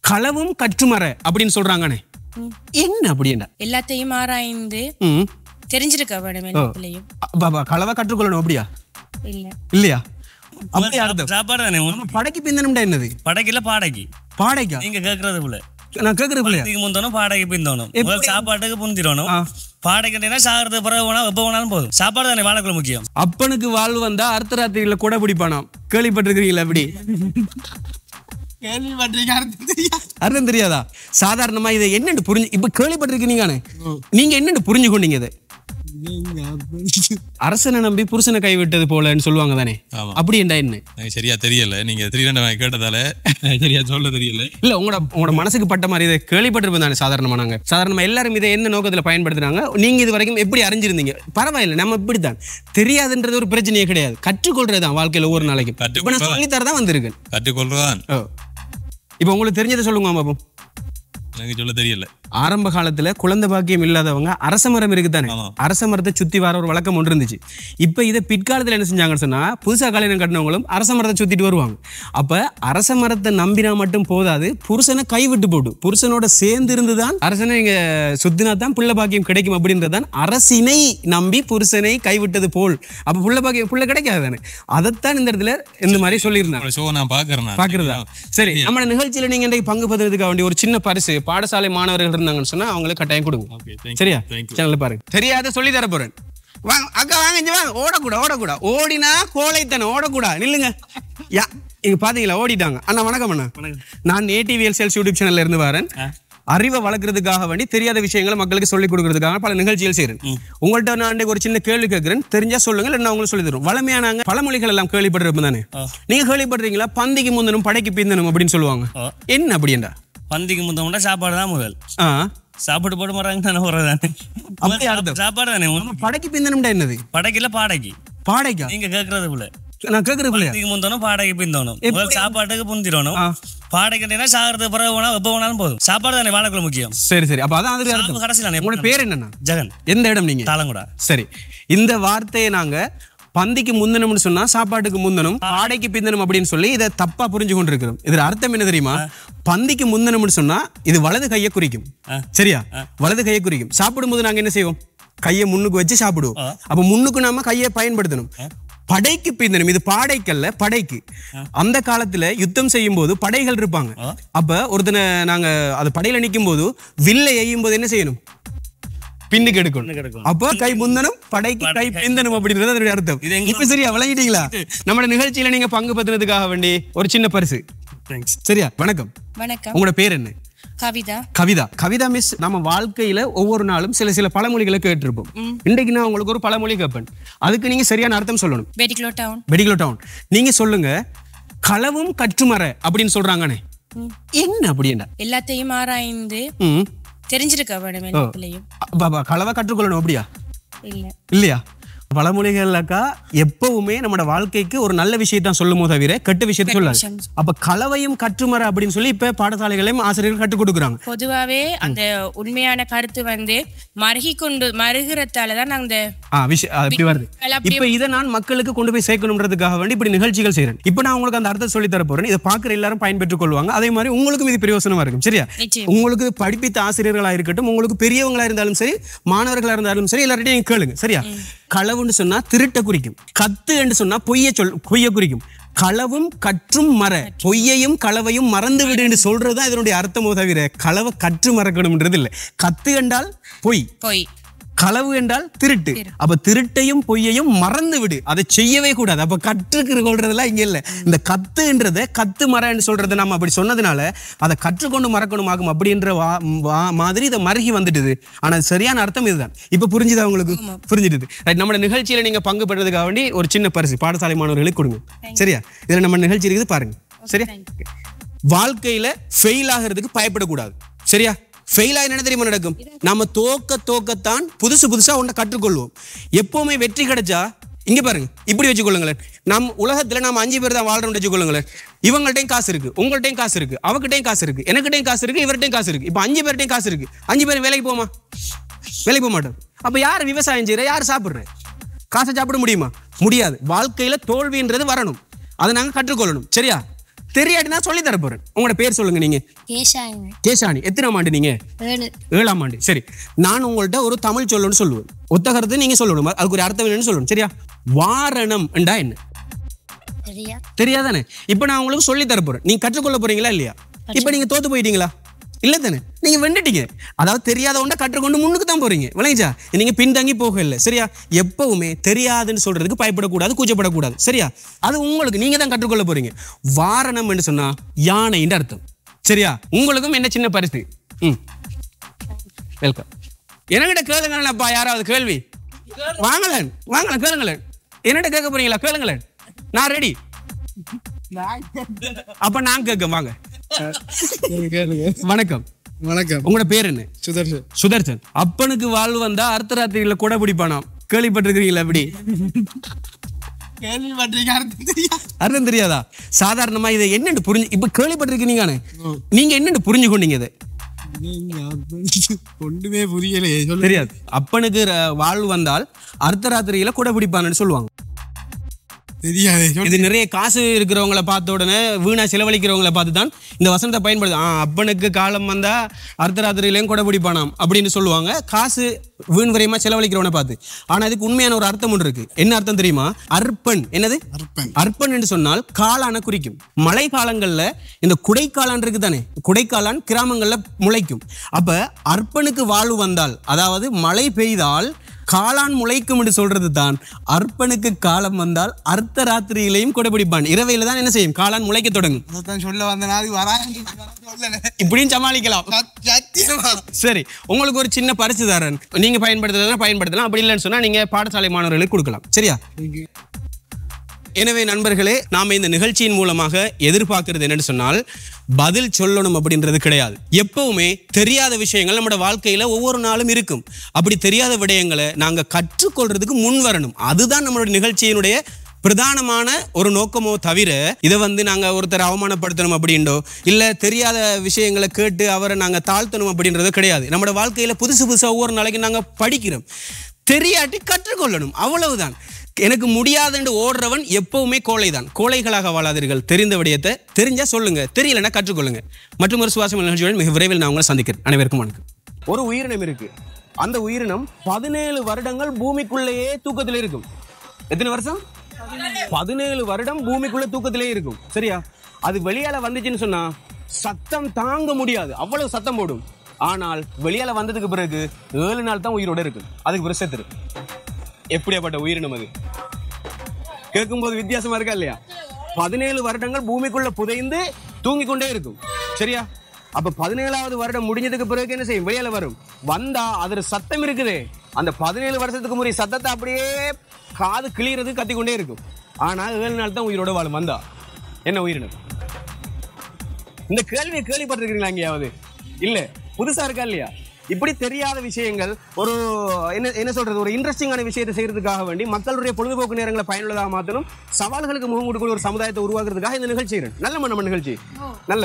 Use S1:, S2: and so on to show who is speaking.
S1: களவும் கற்றுமற அப்படின்னு சொல்றாங்கண்ணே என்ன அப்படின்னா
S2: எல்லாத்தையும் ஆராய்ந்து
S1: ம்
S2: தெரிஞ்சிருக்க வேணும் எல்லா பிள்ளையும்
S1: பாபா களவை கற்றுக்கொள்ளணும் அப்படியா
S2: இல்ல
S1: இல்லையா அப்படி அர்த்தம்
S3: சாப்பாடு தானே உனக்கு
S1: படைக்கு பிந்தனும்டா என்னது
S3: படைக்கல பாடைக்கு
S1: பாடைக்கா
S3: நீங்க கேக்குறது போல
S1: நான் கேக்குறது பிள்ளையா
S3: இதுக்கு முந்தணும் பாடைக்கு பிந்தோணும் முதல் சாப்பாட்டுக்கு புந்திரணும்
S1: ஆ.
S3: பாடைக்கு சாகிறது பிறகு வேணா எப்போ வேணாலும் போதும் சாப்பாடு தானே வாழைக்குள்ள முக்கியம்
S1: அப்பனுக்கு வாழ்வு வந்தா அர்த்தராத்திரியில கூட பிடிப்பானாம் கேள்விப்பட்டிருக்கிறீங்களா அப்படி அர்த்தம் தெரியாதா சாதாரணமா இதை என்னன்னு புரிஞ்சு இப்ப கேள்விப்பட்டிருக்கீங்க நீங்க என்னன்னு புரிஞ்சு கொண்டீங்க இதை அரசனை நம்பி புருஷனை கைவிட்டது போலன்னு சொல்லுவாங்க தானே
S4: ஆமா.
S1: அப்படி என்ன என்ன
S4: எனக்கு சரியா தெரியல நீங்க திடீரென கேட்டதால எனக்கு சரியா சொல்ல தெரியல
S1: இல்ல உங்களோட உங்களோட மனசுக்கு பட்ட மாதிரி இதை கேள்விப்பட்டிருப்போம் தானே சாதாரணமா நாங்க சாதாரணமா எல்லாரும் இதை என்ன நோக்கத்துல பயன்படுத்துறாங்க நீங்க இது வரைக்கும் எப்படி அறிஞ்சிருந்தீங்க பரவாயில்ல நம்ம இப்படித்தான் தெரியாதுன்றது ஒரு பிரச்சனையே கிடையாது கற்றுக்கொள்றதுதான் வாழ்க்கையில ஒவ்வொரு நாளைக்கும் இப்ப நான்
S4: கற்றுக்கொள்றதா?
S1: சொல்லித்தரதான் வந்திருக்கேன்
S4: கற்றுக்கொள்றதான்
S1: ஓ இப்போ உங்களுக்கு தெரிஞ்சதை சொல்லுங்க பாப்போம்
S4: எனக்கு சொல்ல தெரியல
S1: ஆரம்ப காலத்துல குழந்தை பாக்கியம் இல்லாதவங்க அரச மரம் இருக்குதானே
S4: ஆமா.
S1: அரச மரத்தை சுத்தி வர ஒரு வழக்கம் ஒன்று இருந்துச்சு இப்ப இதை பிற்காலத்துல என்ன செஞ்சாங்கன்னு சொன்னா புதுசா கல்யாணம் கட்டினவங்களும் அரச மரத்தை சுத்திட்டு வருவாங்க அப்ப அரச மரத்தை நம்பினா மட்டும் போதாது புருஷனை கைவிட்டு போட்டு புருஷனோட சேர்ந்து இருந்துதான் அரசனை இங்க சுத்தினா தான் புள்ள பாக்கியம் கிடைக்கும் அப்படின்றதான் அரசினை நம்பி புருஷனை கைவிட்டது போல் அப்ப புள்ள பாக்கியம் புள்ள கிடைக்காது தானே அதைத்தான் இந்த இடத்துல இந்த மாதிரி சொல்லியிருந்தாங்க
S4: உங்களோட ஷோ நான் பாக்குறேன் நான்.
S1: பாக்குறதா சரி நம்ம நிகழ்ச்சியில நீங்க இன்றைக்கு பங்கு பெறுறதுக்காக வேண்டிய ஒரு சின்ன பரிசு பாடசாலை மாணவர்கள் இருந்தாங்கன்னு சொன்னா அவங்களுக்கு கட்டாயம் கொடுங்க
S4: Okay, thank you.
S1: சரியா
S4: Thank you.
S1: சேனல்ல பாருங்க தெரியாத சொல்லி தர போறேன் வாங்க அக்கா வாங்க இங்க வாங்க ஓடக்கூடா ஓடக்கூடா ஓடினா கோழைத்தனம் ஓடக்கூடா நில்லுங்க யா இங்க பாத்தீங்களா ஓடிட்டாங்க அண்ணா வணக்கம் அண்ணா நான் ஏடிவிஎல் சேல்ஸ் யூடியூப் சேனல்ல இருந்து வரேன் அறிவை வளர்க்கறதுக்காக வேண்டி தெரியாத விஷயங்களை மக்களுக்கு சொல்லிக் கொடுக்கறதுக்காக பல நிகழ்ச்சிகள் செய்றேன் உங்கள்ட்ட நான் அன்றைக்கு ஒரு சின்ன கேள்வி கேட்கிறேன் தெரிஞ்சா சொல்லுங்க இல்லை நான் உங்களுக்கு சொல்லி தரும் வளமையானாங்க பழமொழிகள் எல்லாம் கேள்விப்பட்டிருப்போம் தானே நீங்க கேள்விப்படுறீங்களா பந்திக்கு முந்தனும் படைக்கு பிந்தனும் அப்படின்னு சொல்லுவாங்க
S3: ஆ.
S1: என்ன அப்படின்டா
S3: பந்திக்கு முந்தோம்னா சாப்பாடு தான் முதல்
S1: ஆ
S3: சாப்பாடு போட்டு மாறாங்க தானே போறது தானே
S1: அப்படி அர்த்தம்.
S3: சாப்பாடு தானே உனக்கு
S1: படைக்கு பிந்தனும்டா என்னது
S3: படைக்கல பாடைக்கு
S1: பாடைக்கா
S3: நீங்க கேக்குறது போல
S1: நான் கேட்கறது பிள்ளையா
S3: இதுக்கு முந்தோணும் பாடைக்கு பிந்தோணும் முதல் சாப்பாட்டுக்கு புந்திரணும்
S1: ஆ.
S3: பாடைக்கு சாகிறது பிறகு வேணா எப்போ வேணாலும் போதும் சாப்பாடு தானே வாழைக்குள்ள முக்கியம்
S1: சரி சரி அப்ப அதான் அதுக்கு
S3: சாப்பு
S1: அர்த்தம்
S3: கடைசியில் தானே
S1: உங்களோட பேர் என்னண்ணா
S3: ஜெகன்
S1: எந்த இடம் நீங்க
S3: தாளங்குடா
S1: சரி இந்த வார்த்தையை நாங்க பந்திக்கு முந்தணும்னு சொன்னா சாப்பாட்டுக்கு முந்தணும் ஆடைக்கு பிந்தணும் அப்படின்னு சொல்லி இதை தப்பா புரிஞ்சு கொண்டிருக்கிறோம் இதுல அர்த்தம் என்ன தெரியுமா பந்திக்கு முந்தணும்னு சொன்னா இது வலது கையை குறிக்கும் சரியா வலது கையை குறிக்கும் சாப்பிடும்போது நாங்க என்ன செய்வோம் கையை முன்னுக்கு வச்சு சாப்பிடுவோம் அப்ப முன்னுக்கு நாம கையை பயன்படுத்தணும் படைக்கு பிந்தணும் இது பாடைக்கல்ல படைக்கு அந்த காலத்துல யுத்தம் செய்யும் போது படைகள் இருப்பாங்க அப்ப ஒருத்தனை நாங்க அது படையில நிக்கும் போது வில்லை எய்யும் போது என்ன செய்யணும் பின்னுக்கு எடுக்கணும் அப்போ கை முந்தனும் படைக்கு கை பிந்தனும் அப்படின்றது அதனுடைய அர்த்தம்
S3: இது எங்க-
S1: இப்ப சரியா விளங்கிட்டீங்களா நம்ம நிகழ்ச்சியில நீங்க பங்கு பெற்றதுக்காக வேண்டி ஒரு சின்ன பரிசு
S3: தேங்க்ஸ்
S1: சரியா வணக்கம்
S2: வணக்கம்
S1: உங்களோட பேர் என்ன
S2: கவிதா
S1: கவிதா கவிதா மிஸ் நம்ம வாழ்க்கையில ஒவ்வொரு நாளும் சில சில பழமொழிகளை கேட்டிருப்போம் இன்றைக்கு நான் உங்களுக்கு ஒரு பழமொழி கேட்பேன் அதுக்கு நீங்க சரியான அர்த்தம் சொல்லணும்
S2: பெடிக்லோ டவுன்
S1: வெடிகுலோ டவுன் நீங்க சொல்லுங்க களவும் கற்றுமற அப்படின்னு சொல்றாங்கண்ணே என்ன அப்படின்னா
S2: எல்லாத்தையும் ஆராய்ந்து
S1: ம்
S2: தெரிஞ்சிருக்க வேணும் எல்லா பிள்ளையும்
S1: பாபா களவை கற்றுக்கொள்ளணும் அப்படியா
S2: இல்ல
S1: இல்லையா பழமொழிகள்லக்கா எப்பவுமே நம்மட வாழ்க்கைக்கு ஒரு நல்ல விஷயத்தான் சொல்லுமோ தவிர கெட்ட விஷயத்தை சொல்லாது
S2: விஷயம்.
S1: அப்ப கலவையும் கற்றுமர அப்படின்னு சொல்லி இப்ப பாடசாலைகளையும் ஆசிரியர்கள் கற்றுக் கொடுக்குறாங்க
S2: பொதுவாவே அந்த உண்மையான கருத்து வந்து மருகி கொண்டு மருகிறதால தான் அந்த
S1: ஆ விஷயம் ஆ, இப்படி வருது
S2: எல்லாம் அப்படியே
S1: இப்ப இதை நான் மக்களுக்கு கொண்டு போய் சேர்க்கணுன்றதுக்காக வேண்டி இப்படி நிகழ்ச்சிகள் செய்றேன் இப்ப நான் உங்களுக்கு அந்த அர்த்தம் சொல்லி தர போறேன் இதை பாக்குற எல்லாரும் பயன்பெற்றுக் கொள்வாங்க அதே மாதிரி உங்களுக்கும் இது பிரயோசனமா இருக்கும் சரியா
S2: நிச்சயம்.
S1: உங்களுக்கு படிப்பித்த ஆசிரியர்களா இருக்கட்டும் உங்களுக்கு பெரியவங்களா இருந்தாலும் சரி மாணவர்களா இருந்தாலும் சரி எல்லார்ட்டையும் நீங்க கேளுங்க சரியா களவுன்னு சொன்னா திருட்ட குறிக்கும் கத்து என்று சொன்னா பொய்ய சொல் பொய்ய குறிக்கும் களவும் கற்றும் மற பொய்யையும் களவையும் மறந்து விடு என்று சொல்றதுதான் இதனுடைய அர்த்தமோ தவிர களவை கற்று மறக்கணும்ன்றது இல்லை கத்து என்றால் பொய்
S2: பொய்
S1: களவு என்றால் திருட்டு அப்ப திருட்டையும் பொய்யையும் மறந்து விடு அதை செய்யவே கூடாது அப்ப கற்றுக்கு கொள்றதெல்லாம் இங்க இல்ல இந்த கத்துன்றத கத்து மரன்னு சொல்றதை நம்ம அப்படி சொன்னதுனால அதை கற்றுக்கொண்டு மறக்கணுமாகும் அப்படின்ற வா- வா- மாதிரி இதை மருகி வந்துட்டுது ஆனா சரியான அர்த்தம் இதுதான் இப்ப புரிஞ்சுதா உங்களுக்கு புரிஞ்சுடுது ரைட் நம்ம நிகழ்ச்சியில நீங்க பங்கு பெறதுக்காக வேண்டி ஒரு சின்ன பரிசு பாடசாலை மாணவர்களுக்கு கொடுங்க சரியா இதுல நம்ம நிகழ்ச்சி இருக்குது பாருங்க சரியா வாழ்க்கையில ஃபெயில் ஆகிறதுக்கு பயப்படக்கூடாது சரியா ஃபெயில் ஆகி என்ன தெரியுமா நடக்கும் நம்ம தோக்க தோக்கத்தான் புதுசு புதுசா ஒன்றை கற்றுக்கொள்வோம் எப்பவுமே வெற்றி கிடைச்சா இங்க பாருங்க இப்படி வச்சுக்கொள்ளுங்களேன் நம் உலகத்துல நாம அஞ்சு பேர் தான் வாழ்றோம்னு வச்சுக்கொள்ளுங்களேன் இவங்கள்ட்டையும் காசு இருக்கு உங்கள்ட்டையும் காசு இருக்கு அவகிட்டையும் காசு இருக்கு எனக்கிட்டையும் காசு இருக்கு இவர்கிட்டையும் காசு இருக்கு இப்போ அஞ்சு பேர்ட்டையும் காசு இருக்கு அஞ்சு பேர் வேலைக்கு போமா வேலைக்கு போக மாட்டோம் அப்ப யார் விவசாயம் செய்யற யார் சாப்பிடுற காசை சாப்பிட முடியுமா முடியாது வாழ்க்கையில தோல்வின்றது வரணும் அதை நாங்க கற்றுக்கொள்ளணும் சரியா தெரியாட்டினா சொல்லி தர போறேன் உங்களோட பேர் சொல்லுங்க நீங்க
S5: கேஷாயங்க
S1: கேசாணி எத்தனாம் ஆண்டு நீங்க
S5: ஏழு
S1: ஏழாம் ஆண்டு சரி நான் உங்கள்ட்ட ஒரு தமிழ் சொல்லணும்னு சொல்லுவேன் ஒத்த கருத்து நீங்க சொல்லணும் அதுக்கு ஒரு அர்த்தம் என்னன்னு சொல்லணும் சரியா வாரணம் என்றா என்ன
S5: சரியா
S1: தெரியாதானே இப்போ நான் உங்களுக்கு சொல்லி தர போறேன் நீங்க கற்றுக்கொள்ள போறீங்களா இல்லையா இப்போ நீங்க தோத்து போயிட்டீங்களா இல்ல தானே நீங்க வெண்டுட்டீங்க அதாவது தெரியாத ஒன்றை கற்றுக்கொண்டு முன்னுக்கு தான் போறீங்க விளங்கிச்சா நீங்க பின்தங்கி போக இல்லை சரியா எப்பவுமே தெரியாதுன்னு சொல்றதுக்கு பயப்படக்கூடாது கூச்சப்படக்கூடாது சரியா அது உங்களுக்கு நீங்க தான் கற்றுக்கொள்ள போறீங்க வாரணம் என்று சொன்னா யானைன்ற அர்த்தம் சரியா உங்களுக்கும் என்ன சின்ன பரிசு ம் வெல்கம் என்கிட்ட கேளுங்களேன்ப்பா யாராவது கேள்வி வாங்கலேன் வாங்கலாம் கேளுங்களேன் என்னட்ட கேட்க போறீங்களா கேளுங்களேன் நான் ரெடி அப்ப நான் கேட்க வாங்க வணக்கம்
S6: வணக்கம்
S1: உங்களோட பேர் என்ன
S6: சுதர்ஷன்
S1: சுதர்சன் அப்பனுக்கு வாழ்வு வந்தா அர்த்தராத்திரியில கூட பிடிப்பானாம் கேள்விப்பட்டிருக்கிறீங்களா அப்படி
S6: கேள்விப்பட்டிருக்கேன் அர்த்தம் தெரியாது
S1: அர்த்தம் தெரியாதா சாதாரணமா இதை என்னன்னு புரிஞ்சு இப்ப கேள்விப்பட்டிருக்கீங்க நீங்க என்னன்னு புரிஞ்சு கொண்டீங்க இதை
S6: நீங்க அப்ப ஒண்ணுமே புரியலையே சொல்லு
S1: தெரியாது அப்பனுக்கு ர- வாழ்வு வந்தால் அர்த்தராத்திரியில கூட பிடிப்பான்னு சொல்லுவாங்க
S6: தெரியாது சொல்லு.
S1: இது நிறைய காசு இருக்கிறவங்கள பார்த்த உடனே வீணா செலவழிக்கிறவங்கள பார்த்து தான் இந்த வசனத்தை பயன்படுது ஆ அப்பனுக்கு காலம் வந்தா அர்த்தராத்திரியிலையும் கொடை பிடிப்பானாம் அப்படின்னு சொல்லுவாங்க காசு வீண் விரயமா செலவழிக்கிறவனை பார்த்து ஆனா இதுக்கு உண்மையான ஒரு அர்த்தம் ஒன்று இருக்கு என்ன அர்த்தம் தெரியுமா அர்ப்பன் என்னது
S6: அர்ப்பன்.
S1: அர்ப்பன் என்று சொன்னால் காளான குறிக்கும் மழை காலங்கள்ல இந்த குடைக்காளான் இருக்கு தானே குடைக்காளான் கிராமங்கள்ல முளைக்கும் அப்ப அர்ப்பனுக்கு வாழ்வு வந்தால் அதாவது மழை பெய்தால் காளான் முளைக்கும் என்று சொல்றது தான் அர்ப்பனுக்கு காலம் வந்தால் அர்த்த ராத்திரியிலையும் கொடைபிடிப்பான் இரவையில தான் என்ன செய்யும் காளான் முளைக்க தொடங்கும்
S6: அதைத்தான் சொல்ல வந்தேன் அது வராது சொல்லல
S1: இப்படியும் சமாளிக்கலாம்
S6: சத்தியமா
S1: சரி உங்களுக்கு ஒரு சின்ன பரிசு தரேன் நீங்க பயன்படுத்துறதுனா பயன்படுத்தலாம் அப்படி இல்லைன்னு சொன்னா நீங்க பாடசாலை மாணவர்களுக்கு கொடுக்கலாம் சரியா எனவே நண்பர்களே நாம இந்த நிகழ்ச்சியின் மூலமாக எதிர்பார்க்கிறது என்னன்னு சொன்னால் பதில் சொல்லணும் அப்படின்றது கிடையாது எப்பவுமே தெரியாத விஷயங்கள் நம்மளோட வாழ்க்கையில ஒவ்வொரு நாளும் இருக்கும் அப்படி தெரியாத விடயங்களை நாங்க கற்றுக்கொள்றதுக்கு முன் வரணும் அதுதான் நம்மளோட நிகழ்ச்சியினுடைய பிரதானமான ஒரு நோக்கமோ தவிர இதை வந்து நாங்க ஒருத்தரை அவமானப்படுத்தணும் அப்படின்றோ இல்ல தெரியாத விஷயங்களை கேட்டு அவரை நாங்க தாழ்த்தணும் அப்படின்றது கிடையாது நம்மளோட வாழ்க்கையில புதுசு புதுசா ஒவ்வொரு நாளைக்கு நாங்க படிக்கிறோம் தெரியாட்டி கற்றுக்கொள்ளணும் அவ்வளவுதான் எனக்கு முடியாதுன்னு ஓடுறவன் எப்பவுமே கோழைதான் கோழைகளாக வாழாதீர்கள் தெரிந்த விடயத்தை தெரிஞ்சா சொல்லுங்க தெரியலன்னா கற்றுக்கொள்ளுங்க மற்றும் ஒரு சுவாசம் நிகழ்ச்சியுடன் மிக விரைவில் நான் உங்களை சந்திக்கிறேன் அனைவருக்கும் வணக்கம் ஒரு உயிரினம் இருக்கு அந்த உயிரினம் பதினேழு வருடங்கள் பூமிக்குள்ளேயே தூக்கத்தில் இருக்கும் எத்தனை வருஷம் பதினேழு வருடம் பூமிக்குள்ள தூக்கத்திலே இருக்கும் சரியா அது வெளியால வந்துச்சுன்னு சொன்னா சத்தம் தாங்க முடியாது அவ்வளவு சத்தம் போடும் ஆனால் வெளியால வந்ததுக்கு பிறகு ஏழு நாள் தான் உயிரோட இருக்கு அதுக்கு பிறகு செத்துரு எப்படியாப்பட்ட உயிரினம் அது கேட்கும்போது வித்தியாசமா இருக்கா இல்லையா பதினேழு வருடங்கள் பூமிக்குள்ள புதைந்து தூங்கிக் கொண்டே இருக்கும் சரியா அப்ப பதினேழாவது வருடம் முடிஞ்சதுக்கு பிறகு என்ன செய்யும் வெளியால வரும் வந்தா அதுல சத்தம் இருக்குதே அந்த பதினேழு வருஷத்துக்கு முறை சத்தத்தை அப்படியே காது கிளியறது கத்திக்கொண்டே இருக்கும் ஆனா ஏழு நாள் தான் உயிரோட வாழும் வந்தா என்ன உயிரினம் இந்த கேள்வியை கேள்விப்பட்டிருக்கீங்களா எங்கேயாவது இல்ல புதுசா இருக்கா இல்லையா இப்படி தெரியாத விஷயங்கள் ஒரு என்ன என்ன சொல்றது ஒரு இன்ட்ரெஸ்டிங்கான விஷயத்தை செய்யறதுக்காக வேண்டி மக்களுடைய பொழுதுபோக்கு நேரங்களை பயனுள்ளதாக மாற்றணும் சவால்களுக்கு முகம் கொடுக்கக்கூடிய ஒரு சமுதாயத்தை உருவாக்குறதுக்காக இந்த நிகழ்ச்சி செய்கிறேன் நல்ல நம்ம நிகழ்ச்சி நல்ல